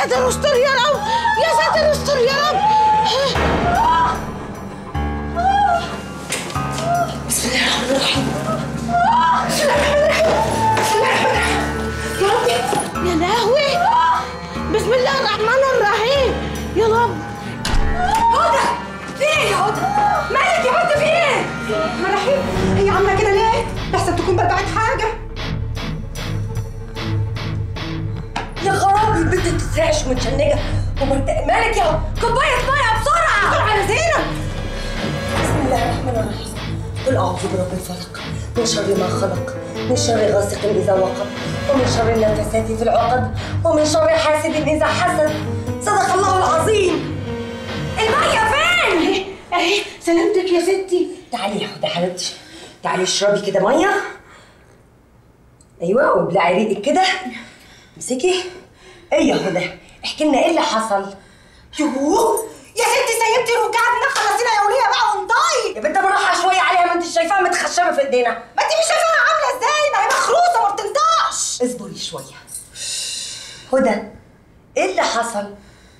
ساتر استر يا رب يا ساتر استر يا رب بسم الله الرحمن الرحيم بسم الله الرحمن الرحيم بسم الله الرحمن الرحيم يا ربي يا لهوي بسم الله الرحمن الرحيم يا رب هدى في ايه يا هدى؟ مالك يا هدى في ايه؟ مرحيب هي عامله كده ليه؟ لحسن تكون بلبعت حاجه يا خرابي البنت بتترعش ومتشنجه ومرت... مالك يا كوبايه ميه بسرعه دور على زينب بسم الله الرحمن الرحيم قل اعوذ برب الفلق من شر ما خلق من شر غاسق اذا وقب ومن شر النفاثات في العقد ومن شر حاسد اذا حسد صدق الله العظيم الميه فين اهي اهي سلامتك يا ستي تعالي يا هدى حبيبتي تعالي اشربي كده ميه ايوه وابلعي ريقك كده امسكي ايه يا هدى احكي لنا ايه اللي حصل يوه يا ستي سيبتي رجعتنا خلصينا يا وليه بقى ونضايق يا بنت بالراحه شويه عليها ما انت شايفاها متخشبه في ايدينا ما انت مش شايفاها عامله ازاي ما هي مخروطه ما بتنطقش اصبري شويه هدى ايه اللي حصل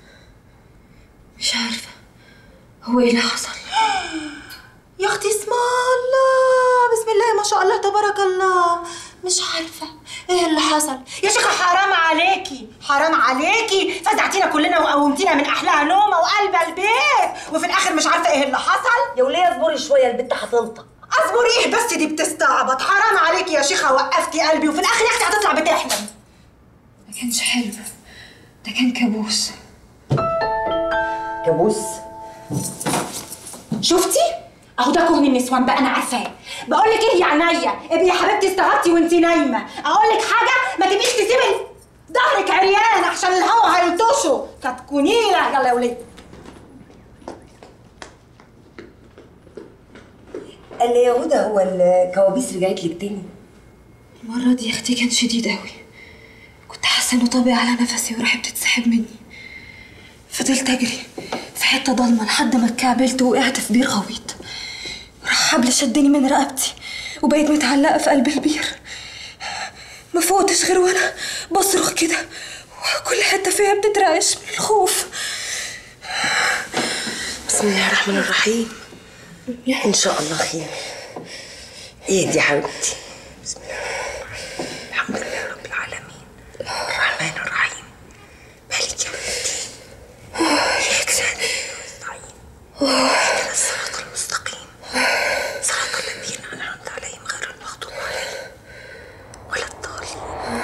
مش عارفه هو ايه اللي حصل يا اختي اسم الله بسم الله ما شاء الله تبارك الله مش عارفه ايه اللي حصل يا شيخه حرام عليكي حرام عليكي فزعتينا كلنا وقومتينا من احلاها نومه وقلب البيت وفي الاخر مش عارفه ايه اللي حصل يا وليه اصبري شويه البنت هتنطق اصبري ايه بس دي بتستعبط حرام عليكي يا شيخه وقفتي قلبي وفي الاخر يا اختي هتطلع بتحلم ما كانش حلم ده كان كابوس كابوس شفتي اهو ده كهن النسوان بقى انا عارفاه بقول لك ايه يا عينيا ابني يا حبيبتي استغربتي وانت نايمه اقول لك حاجه ما تبقيش تسيبي ظهرك عريان عشان الهوا هيلطشه كتكونيله يلا يا وليه قال لي يا هدى هو الكوابيس رجعت لك تاني المرة دي يا اختي كان شديد قوي كنت حاسة انه طابق على نفسي وراح بتتسحب مني فضلت اجري في حتة ضلمة لحد ما اتكعبلت وقعت في بير غويط راح حبل شدني من رقبتي وبقيت متعلقة في قلب البير ما فوقتش غير وانا بصرخ كده وكل حتة فيها بتترعش من الخوف بسم الله الرحمن الرحيم ان شاء الله خير ايه دي يا حبيبتي بسم الله الحمد لله رب العالمين الرحمن الرحيم مالك يا بنتي اياك سهل واستعين اهدنا الصراط المستقيم صراط الذين انعمت عليهم غير المغضوب عليهم ولا الضالين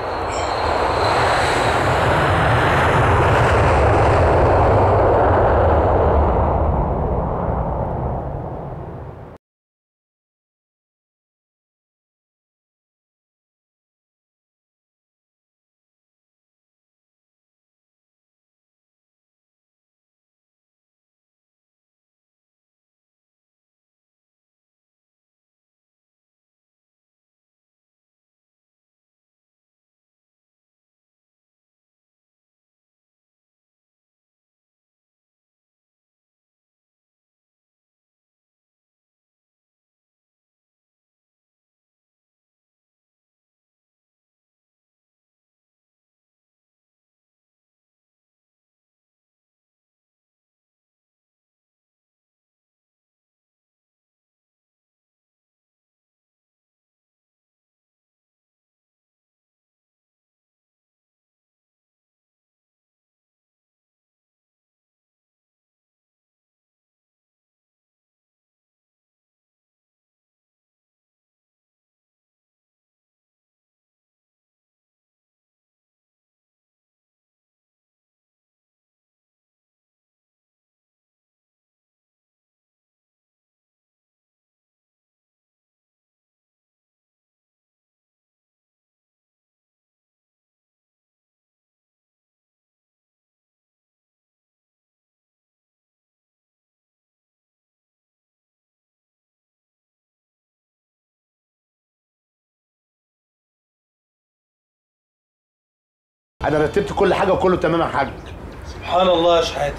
انا رتبت كل حاجه وكله تمام يا حاج سبحان الله يا شحاته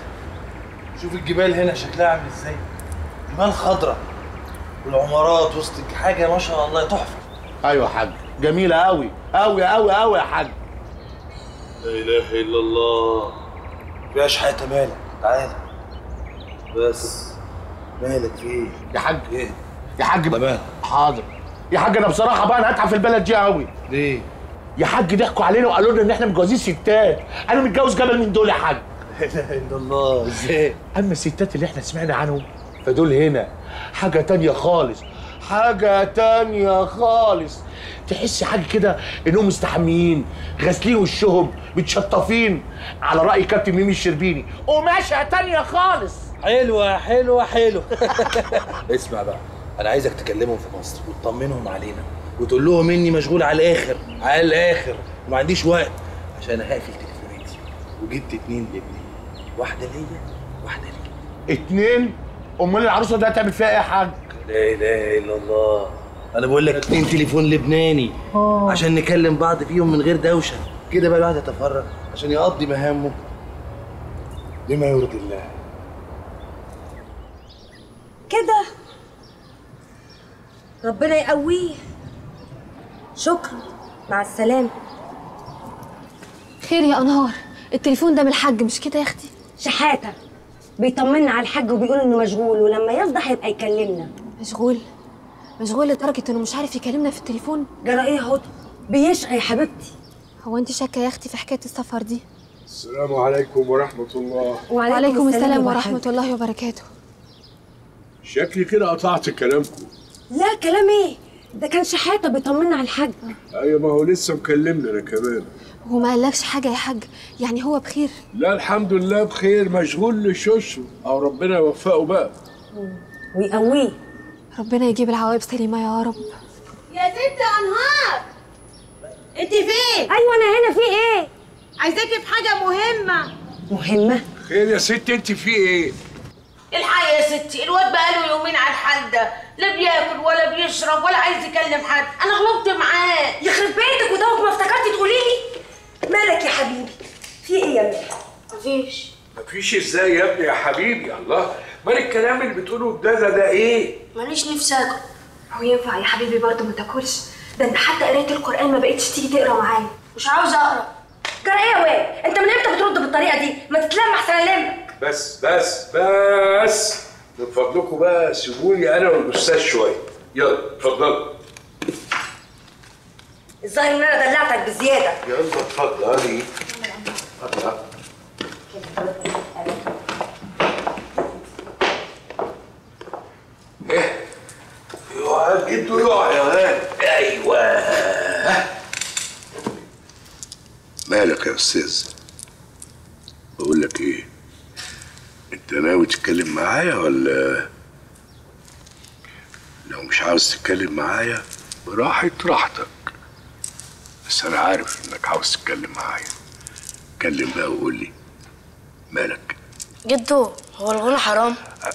شوف الجبال هنا شكلها عامل ازاي جبال خضراء والعمارات وسط حاجه ما شاء الله تحفه ايوه يا حاج جميله قوي قوي قوي قوي يا حاج لا اله الا الله يا شحاته مالك تعالى بس مالك في ايه يا حاج ايه يا حاج تمام. حاضر يا حاج انا بصراحه بقى انا هتعب في البلد دي قوي ليه يا حاج ضحكوا علينا وقالوا لنا ان احنا متجوزين ستات انا متجوز جبل من دول يا حاج لا اله الا الله ازاي اما الستات اللي احنا سمعنا عنهم فدول هنا حاجه تانية خالص حاجه تانية خالص تحس حاجه كده انهم مستحميين غاسلين وشهم متشطفين على راي كابتن ميمي الشربيني قماشه تانية خالص حلوة حلوة حلوة اسمع بقى أنا عايزك تكلمهم في مصر وتطمنهم علينا وتقول لهم إني مشغول على الآخر على الآخر وما عنديش وقت عشان هقفل تليفوناتي وجبت اتنين لابني واحدة ليا واحدة ليك اتنين امال العروسه دي هتعمل فيها ايه يا حاج لا إله إلا الله أنا بقول لك اتنين تليفون لبناني عشان نكلم بعض فيهم من غير دوشة كده بقى الواحد يتفرغ عشان يقضي مهامه بما يرضي الله كده ربنا يقويه شكرا مع السلامة خير يا انهار التليفون ده من الحاج مش كده يا اختي شحاتة بيطمنا على الحاج وبيقول انه مشغول ولما يفضى هيبقى يكلمنا مشغول مشغول لدرجه انه مش عارف يكلمنا في التليفون جرى ايه هدى بيشقى يا حبيبتي هو انت شاكه يا اختي في حكايه السفر دي السلام عليكم ورحمة الله وعليكم السلام ورحمه الله وبركاته شكلي كده قطعت كلامكم لا كلام ايه ده كان شحاتة بيطمنا على الحاج أيوة ما هو لسه مكلمني أنا كمان هو ما قالكش حاجه يا حاج يعني هو بخير لا الحمد لله بخير مشغول لشوشه أو ربنا يوفقه بقى ويقويه ربنا يجيب العواقب سليمه يا رب يا ست انهار انت فين ايوه انا هنا في ايه عايزاكي في حاجه مهمه مهمة خير يا ست أنت في إيه؟ الحق يا ستي الواد بقاله يومين على الحال ده لا بياكل ولا بيشرب ولا عايز يكلم حد انا غلطت معاه يخرب بيتك ودوك ما افتكرتي تقولي لي مالك يا حبيبي في ايه يا مالك مفيش مفيش إزاي يا ابني يا حبيبي الله مال الكلام اللي بتقوله ده ده ده إيه؟ ماليش نفسي اكل هو ينفع يا حبيبي برضه ما تاكلش ده انت حتى قرايه القران ما بقتش تيجي تقرا معايا مش عاوز اقرا جرى ايه يا واد انت من امتى بترد بالطريقة دي ما تتلم احسن المك بس بس بس من فضلكم بقى سيبوني أنا والأستاذ شوية يلا اتفضلوا الظاهر ان انا دلعتك بزيادة يلا اتفضلي اتفضل يقع جده يقع يا ولاد ايوه مالك يا استاذ بقول لك ايه انت ناوي تتكلم معايا ولا لو مش عاوز تتكلم معايا براحة راحتك بس انا عارف انك عاوز تتكلم معايا اتكلم بقى وقول لي مالك جدو هو الغنى حرام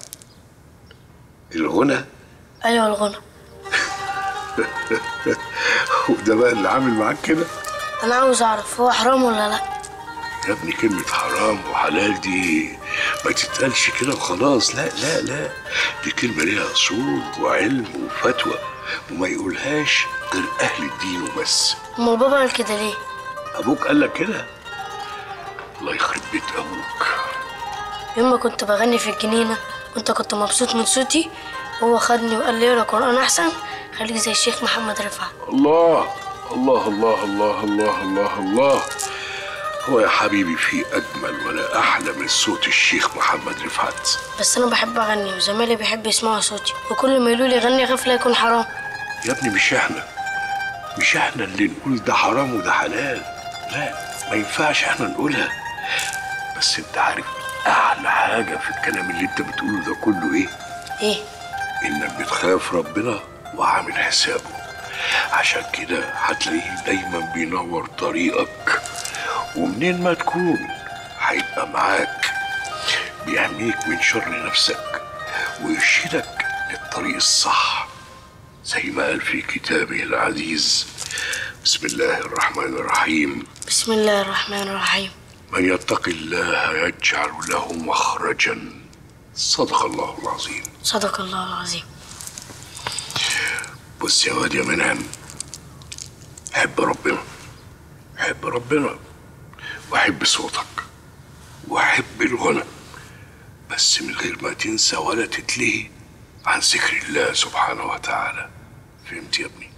الغنى ايوه الغنى وده بقى اللي عامل معاك كده انا عاوز اعرف هو حرام ولا لا يا ابني كلمة حرام وحلال دي ما تتقالش كده وخلاص لا لا لا دي كلمة ليها أصول وعلم وفتوى وما يقولهاش غير أهل الدين وبس امال بابا قال كده ليه أبوك قال لك كده الله يخرب بيت أبوك يوم ما كنت بغني في الجنينه وانت كنت مبسوط من صوتي هو خدني وقال لي اقرا قران احسن خليك زي الشيخ محمد رفعت الله الله الله الله الله الله الله هو يا حبيبي في أجمل ولا أحلى من صوت الشيخ محمد رفعت بس انا بحب اغني وزمايلي بيحبوا يسمعوا صوتي وكل ما يقولوا لي غني غفله يكون حرام يا ابني مش احنا مش احنا اللي نقول ده حرام وده حلال لا ما ينفعش احنا نقولها بس انت عارف احلى حاجة في الكلام اللي انت بتقوله ده كله ايه ايه انك بتخاف ربنا وعامل حسابه عشان كده هتلاقيه دايما بينور طريقك ومنين ما تكون هيبقى معاك بيحميك من شر نفسك ويرشدك للطريق الصح زي ما قال في كتابه العزيز بسم الله الرحمن الرحيم بسم الله الرحمن الرحيم من يتق الله يجعل له مخرجا صدق الله العظيم صدق الله العظيم بص يا واد يا منعم حب ربنا حب ربنا واحب صوتك واحب الغنى بس من غير ما تنسى ولا تتلهي عن ذكر الله سبحانه وتعالى فهمت يا ابني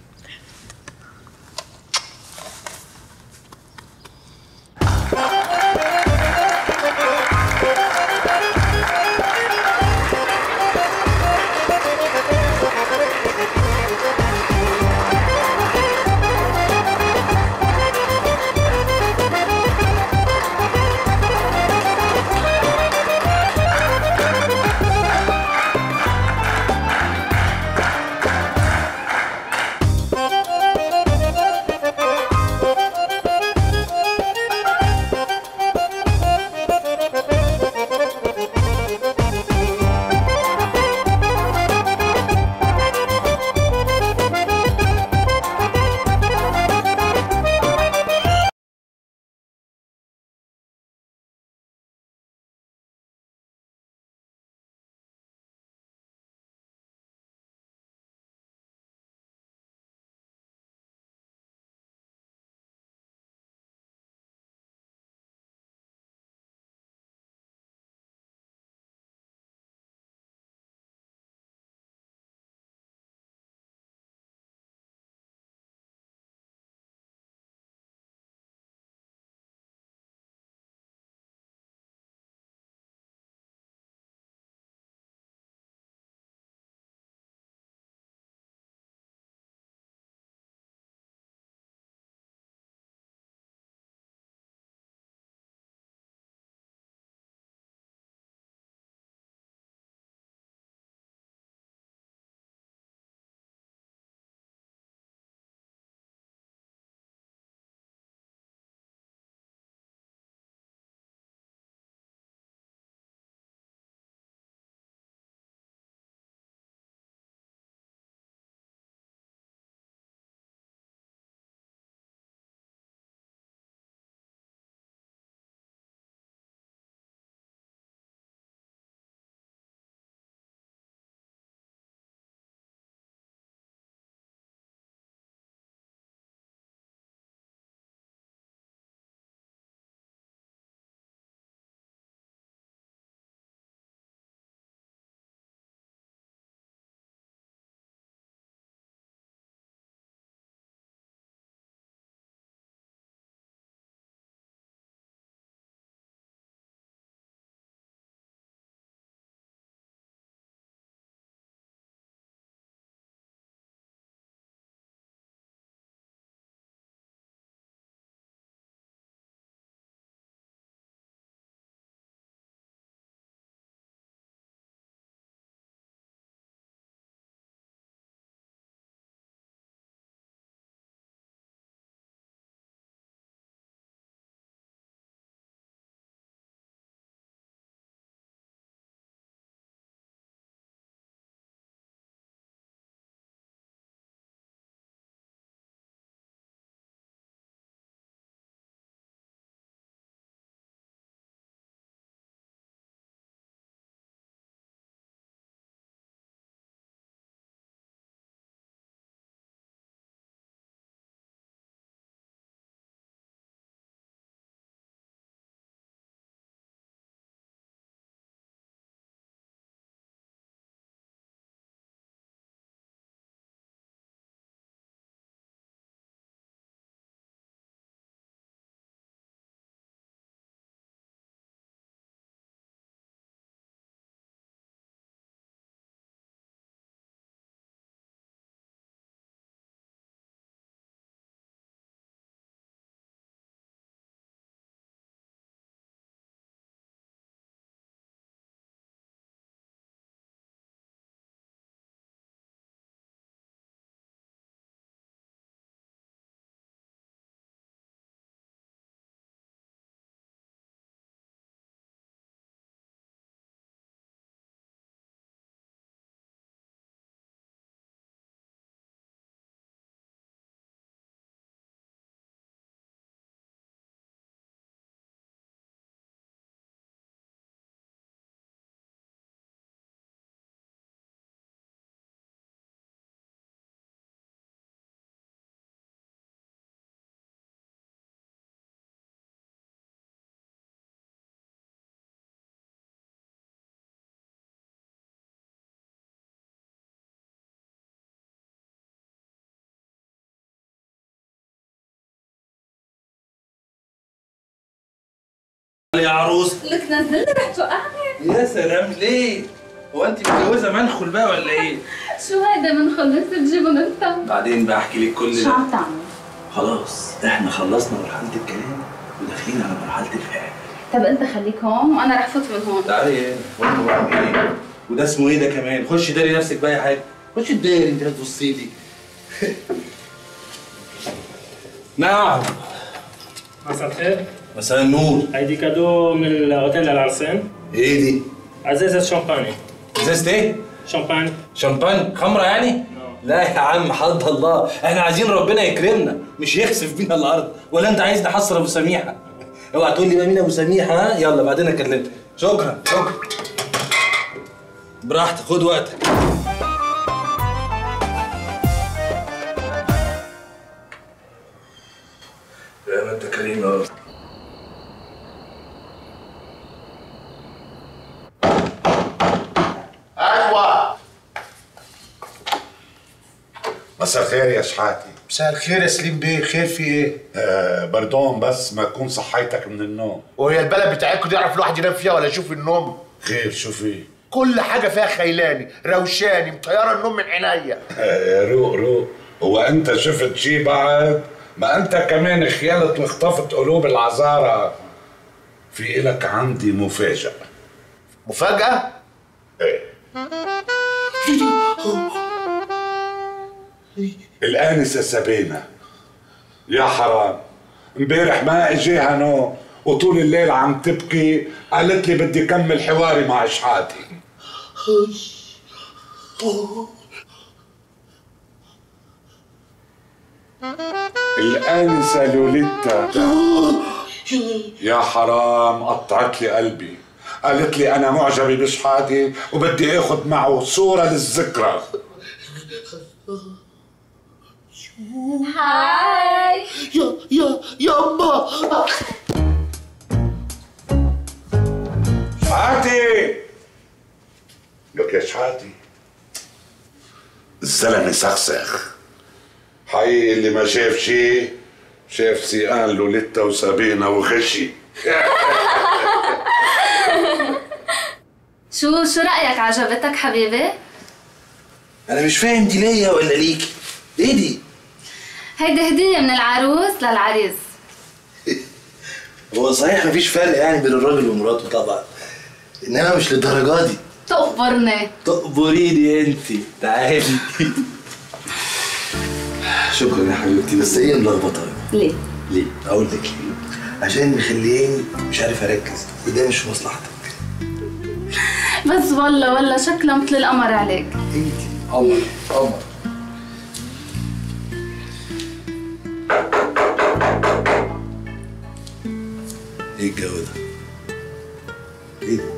يا عروس لك نزلني رح توقعني يا سلام ليه؟ هو انت متجوزه منخل بقى ولا ايه؟ شو هيدا من خلص تجيبهم انت بعدين بقى احكي لك كل شو ده عم تعمل؟ خلاص احنا خلصنا مرحله الكلام وداخلين على مرحله الفعل طب انت خليك هون وانا رح فوت من هون تعالي هنا وانت بعمل ايه؟ وده اسمه ايه ده كمان؟ خش داري نفسك بأي حاجه خش داري انت هتبصي لي نعم مساء الخير مساء النور هيدي كادو من الاوتيل العرسان ايه دي؟ عزازة شامباني ازازه ايه؟ شامباني شامبان خمره يعني؟ لا يا عم حد الله احنا عايزين ربنا يكرمنا مش يخسف بينا الارض ولا انت عايز نحصر ابو سميحه اوعى تقول لي بقى مين ابو سميحه ها يلا بعدين اكلمك شكرا شكرا براحتك خد وقتك يا ما انت كريم يا رب ايوه مساء الخير يا شحاتي مساء الخير يا سليم بيه خير في ايه؟ آه بردون بس ما تكون صحيتك من النوم وهي البلد بتاعتكم دي يعرف الواحد ينام فيها ولا يشوف النوم؟ خير شو في؟ كل حاجه فيها خيلاني روشاني مطيره النوم من عينيا آه روق روق هو انت شفت شي بعد؟ ما انت كمان خيالت وخطفت قلوب العذارى في إلك عندي مفاجأة مفاجأة؟ ايه الآنسة سابينة يا حرام امبارح ما اجيها نوم وطول الليل عم تبكي قالت لي بدي كمل حواري مع شحاتي الآنسة لوليتا يا حرام قطعت لي قلبي قالت لي أنا معجبة بشحاتي وبدي آخذ معه صورة للذكرى هاي يا يا يما شحاتي لك يا شحاتي الزلمة سخسخ حقيقي اللي ما شاف شي شاف سيقان لوليتا وسابينا وخشي شو شو رأيك عجبتك حبيبي؟ انا مش فاهم دي ليا ولا ليكي ايه دي هيدي هدية من العروس للعريس هو صحيح مفيش فرق يعني بين الراجل ومراته طبعا انما مش للدرجه دي تخبرني تقبريني انت تعالي شكرا يا حبيبتي بس ايه ملخبطه ليه؟ ليه؟ اقول لك ليه؟ عشان مخلياني مش عارف اركز وده مش في مصلحتك بس والله والله شكله مثل القمر عليك قمر قمر ايه الجو ده؟ ايه ده؟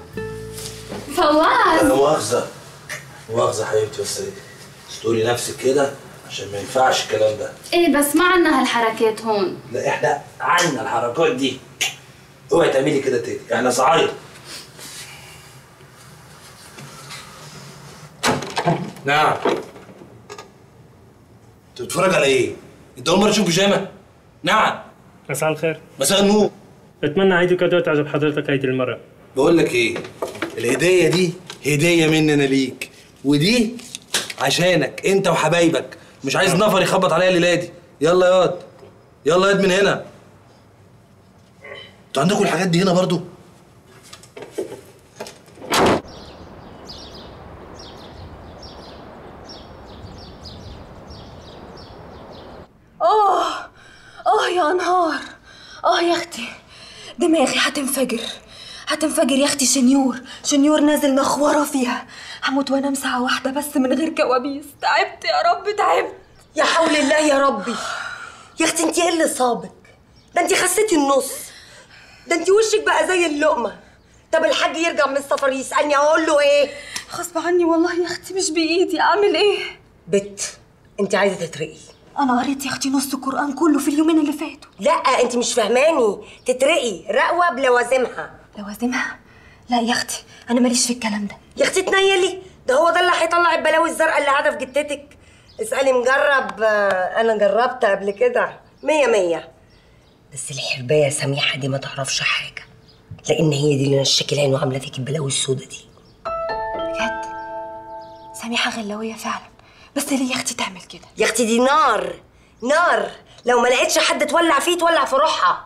فواز لا مؤاخذة مؤاخذة حبيبتي بس استوري نفسك كده عشان ما ينفعش الكلام ده ايه بس ما عنا هالحركات هون لا احنا عنا الحركات دي اوعي تعملي كده تاني احنا صعايدة نعم انت بتتفرج على ايه؟ انت اول مرة تشوف بيجامة؟ نعم مساء الخير مساء النور بتمنى هيدي كادو تعجب حضرتك هيدي المرة بقول لك ايه الهدية دي هدية مننا ليك ودي عشانك انت وحبايبك مش عايز نفر يخبط عليا الليلة دي يلا يا واد يلا ياد من هنا انتوا عندكم الحاجات دي هنا برضو آه آه يا نهار آه يا أختي دماغي هتنفجر هتنفجر يا أختي شنيور شنيور نازل نخورة فيها هموت وأنام ساعة واحدة بس من غير كوابيس تعبت يا رب تعبت يا حول الله يا ربي يا اختي انت ايه اللي صابك ده انت خسيتي النص ده انت وشك بقى زي اللقمه طب الحاج يرجع من السفر يسالني اقول له ايه غصب عني والله يا أختي مش بإيدي أعمل إيه بت انت عايزه تترقي أنا قريت يا أختي نص القرآن كله في اليومين اللي فاتوا لا انت مش فاهماني تترقي رقوه بلوازمها لوازمها لا يا أختي أنا ماليش في الكلام ده يا اختي تنيلي ده هو ده اللي هيطلع البلاوي الزرقاء اللي قاعده في جتتك اسالي مجرب آه، انا جربت قبل كده مية مية بس الحربايه سميحه دي ما تعرفش حاجه لان هي دي اللي نشكل عين وعامله فيك البلاوي السودا دي بجد سميحه غلاويه فعلا بس ليه يا اختي تعمل كده يا اختي دي نار نار لو ما لقيتش حد تولع فيه تولع في روحها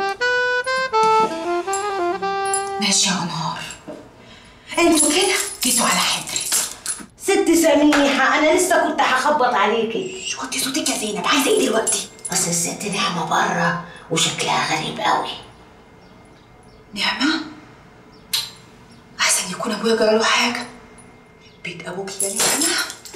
ماشي يا انهار انتوا كده جيتوا على حجري ست سميحة أنا لسه كنت هخبط عليكي شو كنت صوتك يا زينب عايزة إيه دلوقتي؟ أصل الست نعمة بره وشكلها غريب قوي نعمة؟ أحسن يكون أبويا جراله حاجة بيت أبوك يا نعمة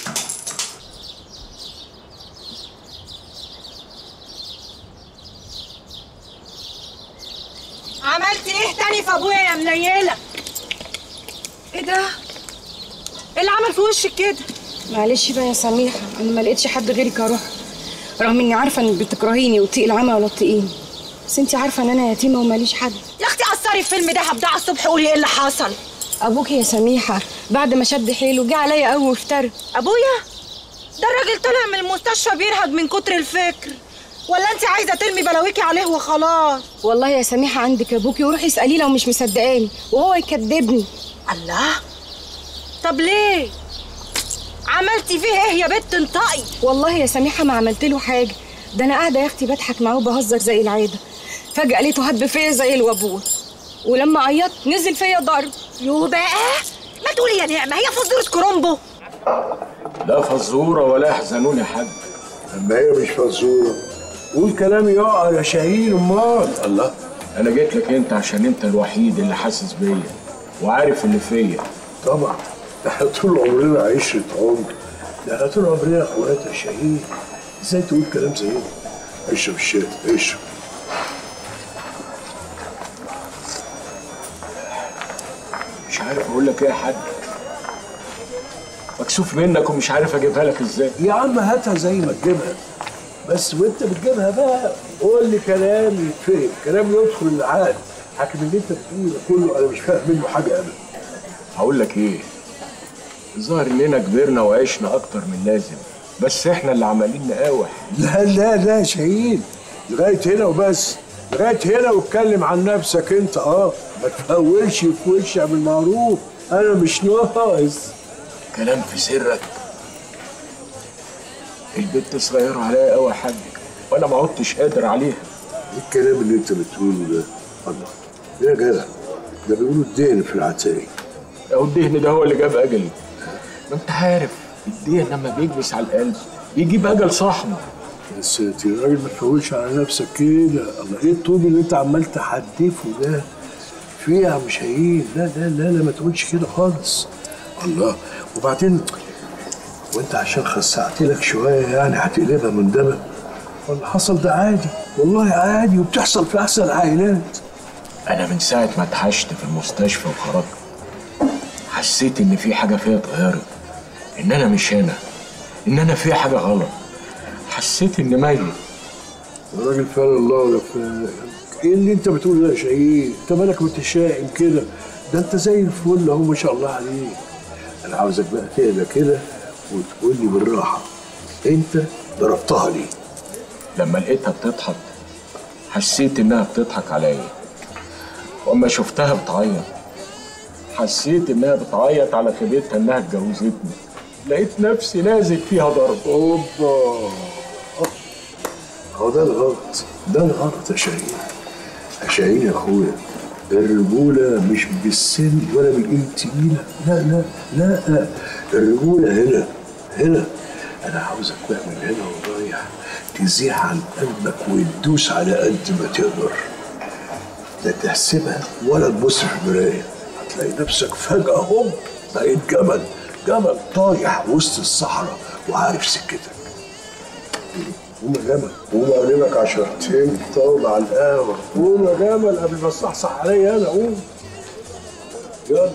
عملت ايه تاني في ابويا يا منيله ايه ده ايه اللي عمل في وشك كده معلش بقى يا سميحة أنا ما لقيتش حد غيرك أروح رغم إني عارفة إنك بتكرهيني وتقي العمى ولا تقيني بس أنت عارفة إن أنا يتيمة وماليش حد يا اختي قصري الفيلم ده هبدأ الصبح قولي ايه اللي حصل أبوك يا سميحة بعد ما شد حيله جه عليا قوي وافترى ابويا ده الراجل طلع من المستشفى بيرهق من كتر الفكر ولا انت عايزه ترمي بلاويكي عليه وخلاص والله يا سميحة عندك أبوكي وروحي اسأليه لو مش مصدقاني وهو يكذبني الله طب ليه عملتي فيه ايه يا بت انطقي والله يا سميحة ما عملت له حاجة ده أنا قاعدة يا أختي بضحك معاه وبهزر زي العادة فجأة لقيته هب فيا زي الوابور ولما عيطت نزل فيا ضرب يو بقى ما تقولي يا نعمه هي فزوره كرومبو لا فزورة ولا يحزنون يا حاج اما هي مش فزوره قول كلام يقع يا شاهين امال الله انا جيت لك انت عشان انت الوحيد اللي حاسس بيا وعارف اللي فيا طبعا ده احنا طول عمرنا عشرة عمر ده احنا طول عمرنا اخوات يا شاهين ازاي تقول كلام زي ده اشرب الشاي اشرب مش عارف اقول لك ايه يا حاج مكسوف منك ومش عارف اجيبها لك ازاي يا عم هاتها زي ما تجيبها بس وانت بتجيبها بقى قول لي كلام يتفهم كلام يدخل العقل حكم اللي انت بتقوله ده كله انا مش فاهم منه حاجه ابدا هقول لك ايه الظاهر اننا كبرنا وعشنا اكتر من لازم بس احنا اللي عمالين نقاوح لا لا لا شاهين لغايه هنا وبس لغايه هنا واتكلم عن نفسك انت اه ما تفولش في وشي اعمل معروف انا مش ناقص كلام في سرك البنت صغيرة عليا قوي يا حاج وانا ما عدتش قادر عليها ايه الكلام اللي انت بتقوله ده الله يا جدع ده بيقولوا الدين في العتايق او الدهن ده هو اللي جاب اجلي ما انت عارف الدهن لما بيجلس على القلب بيجيب اجل صاحبه يا ساتر يا راجل ما تفولش على نفسك كده الله ايه الطوب اللي انت عمال تحدفه ده في إيه يا عم شاهين لا لا لا لا ما تقولش كده خالص الله وبعدين وانت عشان خسعت لك شويه يعني هتقلبها من دمك واللي حصل ده عادي والله عادي وبتحصل في احسن العائلات انا من ساعه ما اتحشت في المستشفى وخرجت حسيت ان في حاجه فيا اتغيرت ان انا مش هنا ان انا في حاجه غلط حسيت اني ميت يا راجل فعلا الله ولا فعلا ايه اللي انت بتقوله ده يا شهيد انت مالك متشائم كده ده انت زي الفل اهو ما شاء الله عليك انا عاوزك بقى تهدى كده وتقول لي بالراحه انت ضربتها ليه لما لقيتها بتضحك حسيت انها بتضحك عليا واما شفتها بتعيط حسيت انها بتعيط على خيبتها انها اتجوزتني لقيت نفسي نازل فيها ضرب اوبا هو ده الغلط ده الغلط يا شاهين يا شاهين يا اخويا الرجولة مش بالسن ولا بالإيد التقيلة لا لا لا الرجولة هنا هنا أنا عاوزك بقى من هنا ورايح تزيح عن قلبك وتدوس على قد ما تقدر لا تحسبها ولا تبص في المراية هتلاقي نفسك فجأة هوب بقيت جمل جمل طايح وسط الصحراء وعارف سكتك قوم يا جمل قوم اعلمك عشرتين طاولة على القهوة قوم يا جمل قبل ما تصحصح عليا انا قوم يلا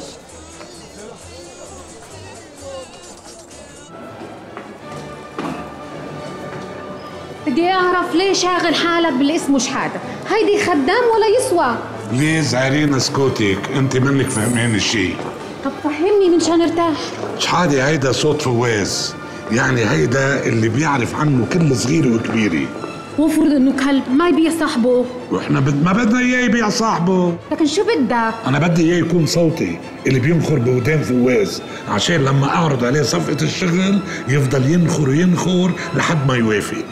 بدي اعرف ليه شاغل حالك باللي اسمه شحاده هيدي خدام ولا يسوى بليز عيرين اسكتك انت منك فهماني الشيء طب فهمني من شان ارتاح شحادي هيدا صوت فواز يعني هيدا اللي بيعرف عنه كل صغيرة وكبيرة وافرض انه كلب ما يبيع صاحبه واحنا بد ما بدنا اياه يبيع صاحبه لكن شو بدك انا بدي اياه يكون صوتي اللي بينخر بودان فواز عشان لما اعرض عليه صفقه الشغل يفضل ينخر وينخر لحد ما يوافق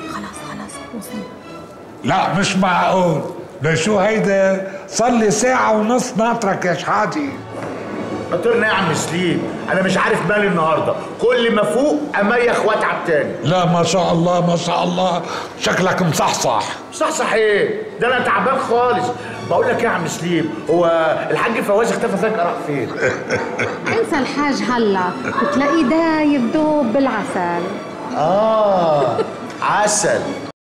لا مش معقول ده شو هيدا صار لي ساعة ونص ناطرك يا شحاتي خاطرنا يا عم سليم انا مش عارف مالي النهارده كل ما فوق اميخ واتعب تاني لا ما شاء الله ما شاء الله شكلك مصحصح صح ايه ده انا تعبان خالص بقول لك إيه يا عم سليم هو الحاج فواز اختفى فجاه راح فين انسى الحاج هلا بتلاقيه دايب دوب بالعسل اه عسل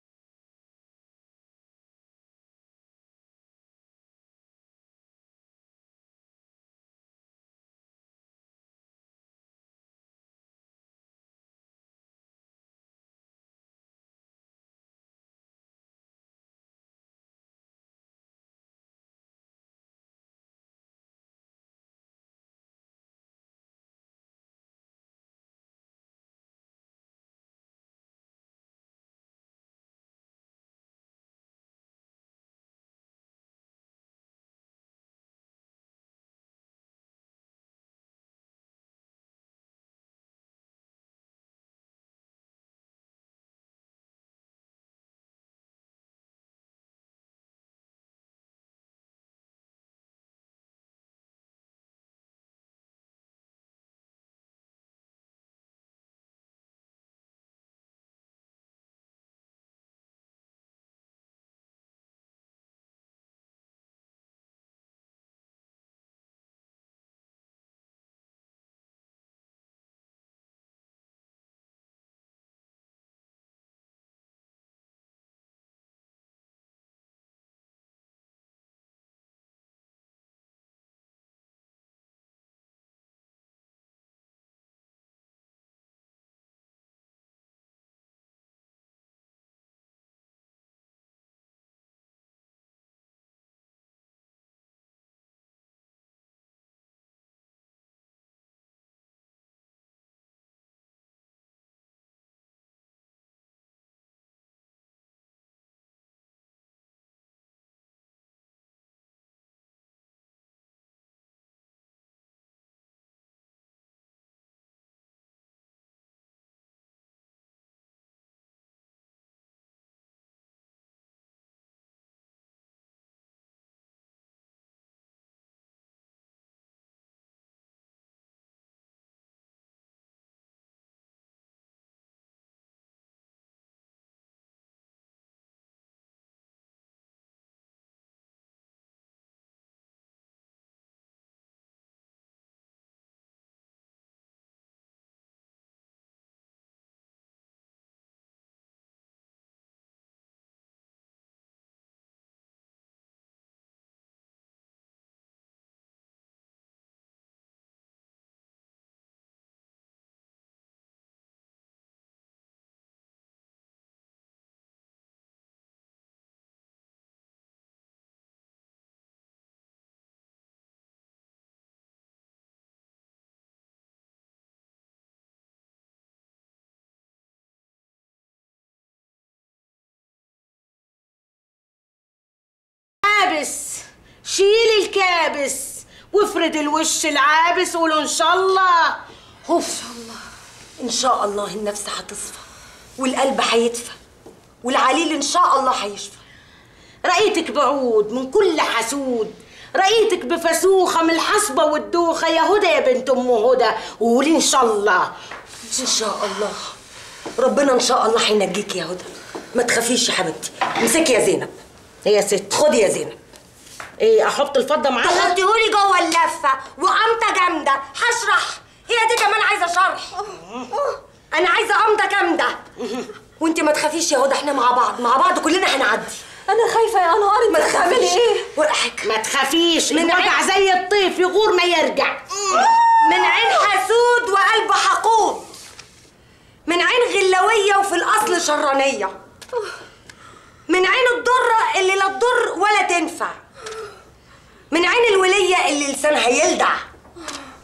كابس شيل الكابس وافرد الوش العابس وقولوا ان شاء الله اوف ان شاء الله النفس هتصفى والقلب هيدفى والعليل ان شاء الله هيشفى رأيتك بعود من كل حسود رأيتك بفسوخة من الحصبة والدوخة يا هدى يا بنت أم هدى وقولي إن شاء الله إن شاء الله ربنا إن شاء الله هينجيك يا هدى ما تخافيش يا حبيبتي امسكي يا زينب هي يا ست خدي يا زينب ايه احط الفضه معاها تحطيهولي جوه اللفه وقمطه جامده هشرح هي دي كمان عايزه شرح انا عايزه قمطه جامده وانت ما تخافيش يا هدى احنا مع بعض مع بعض كلنا هنعدي انا خايفه يا انهار ما انت هتعملي تخافيش ايه ولا حاجه ما تخافيش من الوجع عين- زي الطيف يغور ما يرجع من عين حسود وقلب حقود من عين غلويه وفي الاصل شرانيه من عين الضره اللي لا تضر ولا تنفع من عين الوليه اللي لسانها يلدع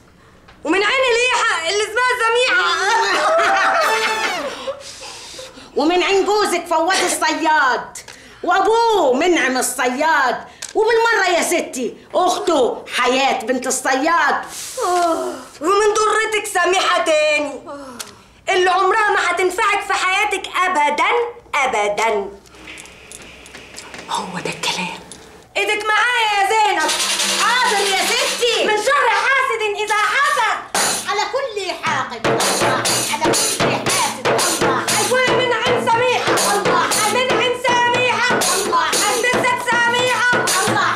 ومن عين اليحة اللي اسمها سميحة ومن عين جوزك فواز الصياد وابوه منعم الصياد وبالمره يا ستي اخته حياه بنت الصياد ومن ضرتك سميحة تاني اللي عمرها ما هتنفعك في حياتك أبدا أبدا هو ده الكلام ايدك معايا يا زينب حاضر يا ستي من شر حاسد إذا حسد على كل حاقد الله على كل حاسد الله ومن عين سميحة الله من عين سميحة الله هندسك سميحة الله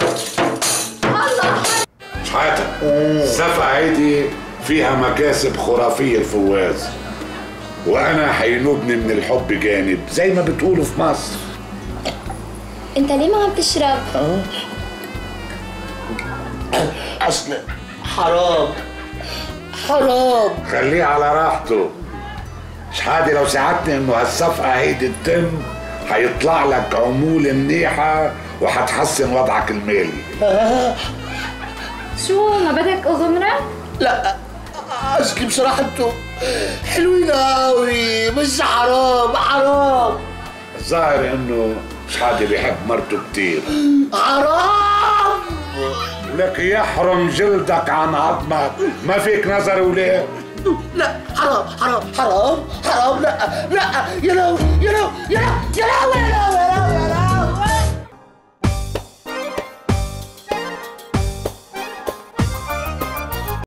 الله شحاتة الصفقة هيدي فيها مكاسب خرافية الفواز وأنا حينوبني من الحب جانب زي ما بتقولوا في مصر انت ليه ما عم تشرب؟ اصل حرام حرام خليه على راحته شحاتة لو ساعدتني انه هالصفقة هيدي تتم هيطلع لك عمولة منيحة وحتحسن وضعك المالي شو ما بدك اغمرة؟ لا اصلي بصراحه انتوا حلوين قوي بس حرام حرام الظاهر انه شحاتة بيحب مرته كتير حرام ولك يحرم جلدك عن عظمك ما فيك نظر وليه لا حرام حرام حرام حرام لا لا يا لو يا لو يا لو يا لو يا لو يا